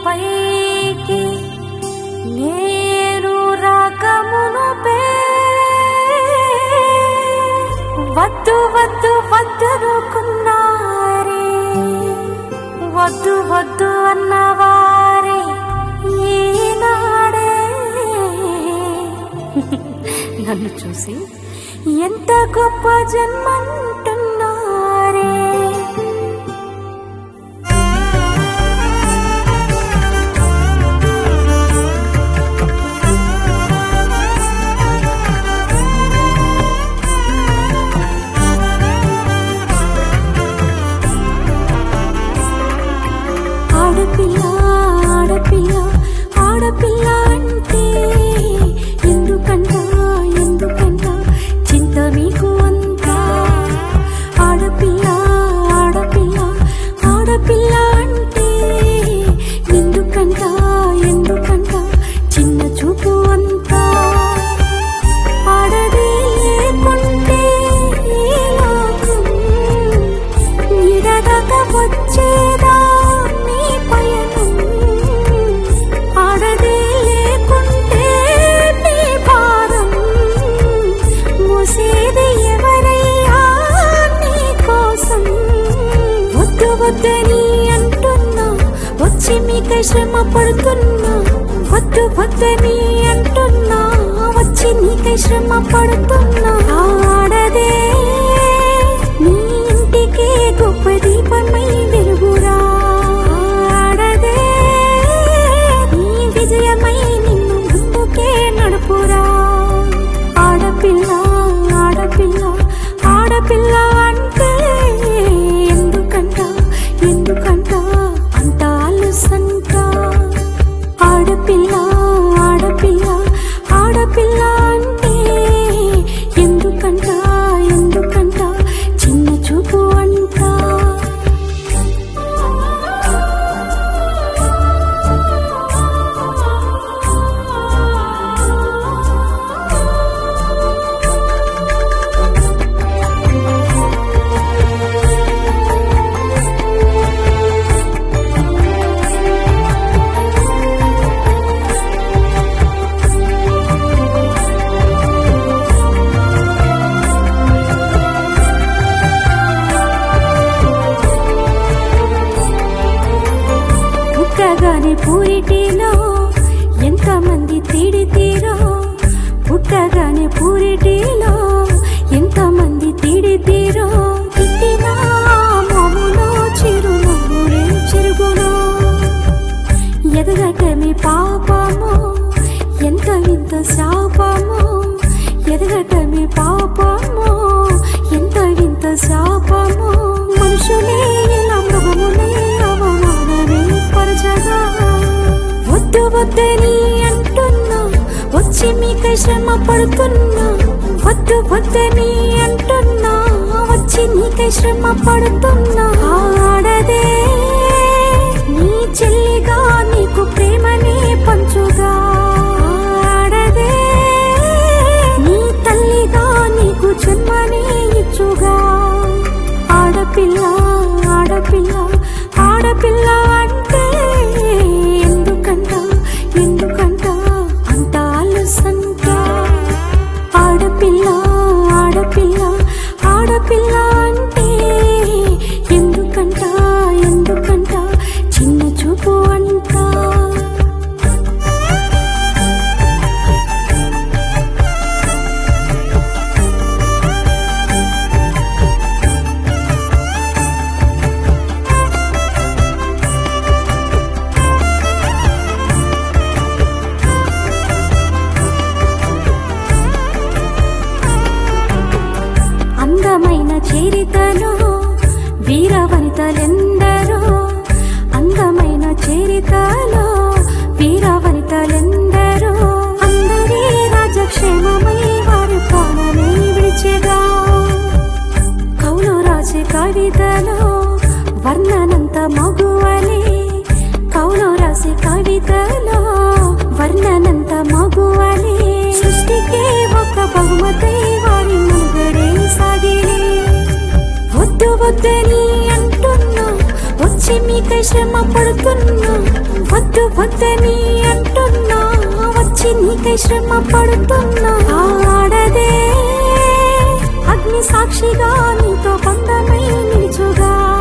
పైకి నేను రాకమునుపే వద్దు వద్దు వద్దనుకున్నారే వద్దు వద్దు అన్నవారే ఈనాడే నన్ను చూసి ఎంత గొప్ప జన్మంటున్నారే ఆడపిల్ల ఆడపిల్ల ఆడపిల్ల అంటే ఎందుకంట ఎందుకంట చింత మీకు అంతా ఆడపిల్ల ఆడపిల్ల ఆడపిల్ల అంటే ఎందుకంట ఎందుకంట చిన్న చూపు అంతా ఆడది లేకుంటే ఈ లోకం విడదక వచ్చేదా నీ పయనం ఆడది లేకుంటే నీ భారం మోసేది ఎవరయ్యా నీ కోసం వద్దు వద్దని అంటున్నా వచ్చి మీకై శ్రమ పడుతున్నా వద్దు వద్దని అంటున్నా వచ్చి నీకై శ్రమ పడుతున్నా ఆడదే నీ ఇంటికే గొప్ప దీపమై వెలుగురా ఆడదే నీ విజయమై నిన్ను ముందుకే నడుపురా ఆడపిల్ల ఆడపిల్ల ఆడపిల్ల అంటే ఎందుకంట ఎందుకంట అంత అలసంట ఆడపిల్ల ఆడపిల్ల ఆడపిల్ల అంటే ఎందుకంట ఎందుకంట చిన్న చూపు అంట పుట్టగానే పూరిటిలో ఎంతమంది తిడితీరో పుట్టగానే పూరిటిలో ఎంతమంది తిడితీరో తిట్టినా మోములో చిరునవ్వులే చెరుగులో ఎదగటమి పాపము ఎంత వింత శాపము ఎదగటమి పాపము ఎంత వింత శాపము మనుషులే ఇలా మృగములే అవమానమే పరచగా వద్దు వద్దని అంటున్నా వచ్చి మీకై శ్రమ పడుతున్నా వద్దు వద్దని అంటున్నా వచ్చి నీకై శ్రమ పడుతున్నా ఆడదే నీ చెల్లిగా నీకు ప్రేమనే పంచుగా ఆడదే నీ తల్లిగా నీకు జన్మనే ఇచ్చుగా ఆడపిల్ల ఆడపిల్ల ఆడపిల్ల అంటే ఎందుకంట ఎందుకంట అంత అలసంట ఆడపిల్ల ఆడపిల్ల ఆడపిల్ల అంటే ఎందుకంట ఎందుకంట చిన్న చూపు అంట అందమైన చేరితలో వీరవనితలెందరో అందమైన చేరితలో వీరవనితలెందరో అందరి రాజక్షేమమై వారి ప్రాణమే విడిచెగా కౌలు రాసే కవితలో వర్ణనంత మగువలే కౌలు రాసే కవితలో వర్ణనంత మగువలే సృష్టికే ఒక బహుమతై వారి మునుగడే సాగిలే వద్దు వద్దని అంటున్నా వచ్చి మీకై శ్రమ పడుతున్నా వద్దు వద్దని అంటున్నా వచ్చి నీకై శ్రమ పడుతున్నా ఆడదే అగ్ని సాక్షిగా నీతో బంధమై నిలుచుగా